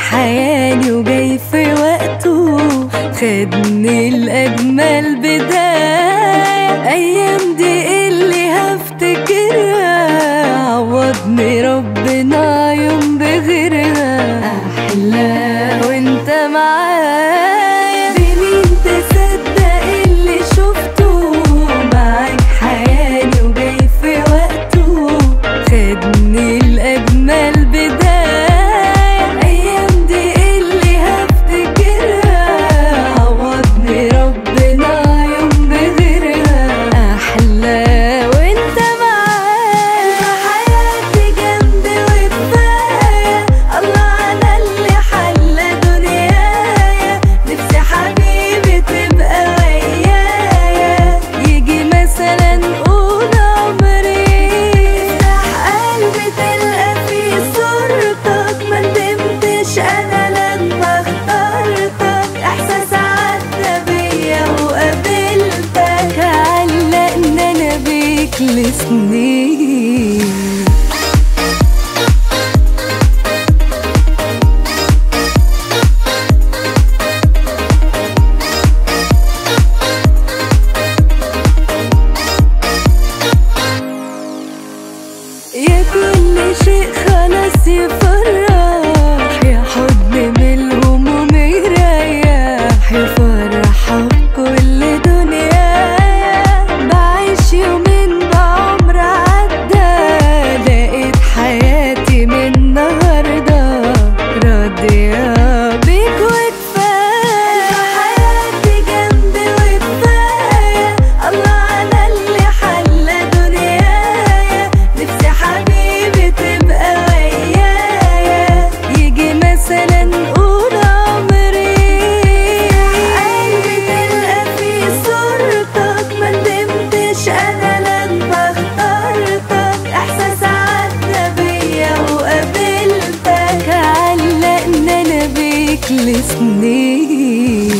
حياني وجاي في وقته خدني الأجمل بداية أيام دي اللي هفتكرها عوضني ربنا يوم بغيرها أحلى وانت معايا بمين تصدق اللي شفته معاك حياني وجاي في وقته خدني الأجمل بداية أيام دي اللي هفتكرها عوضني ربنا يوم بغيرها أحلى وانت معايا حياتي جنبي وكفاية الله على اللي حلى دنيايا نفسي حبيبي تبقى ويايا يجي مثلا قول عمري افتح قلبي تلقى فيه صورتك ما ندمتش انا لما اخترتك احساس عدى بيا وقابلتك علقنا انا بيك لسنين يا كل شيء خلاص يفرح يا حضن من الهموم يريح يفرح بكل دنيايا بعيش يومين بعمر عدى لقيت حياتي من النهارده راضية بيك وكفاية حياتي جنبي وكفاية الله على اللي حلى دنيايا نفسي حبيبي تبقى ويايا يجي مثلا قول عمري قلبي تلقى فيه صورتك ما ندمتش انا لما اخترتك احساس عدى بيا وقابلتك علقنا انا بيك لسنين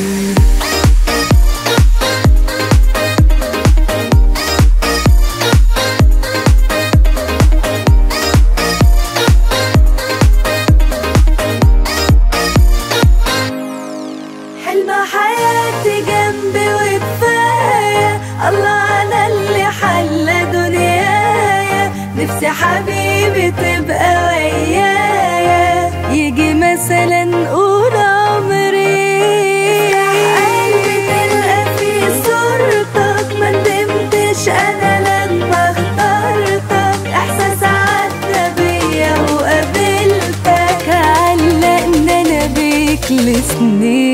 حلم حياتي جنبي وكفاية الله على اللي حلى دنيايا نفسي حبيبي تبقى ويايا يجي مثلا قول عمري قلبي تلقى فيه صورتك ما ندمتش انا لما اخترتك احساس عدى بيا وقابلتك علقنا انا بيك لسنين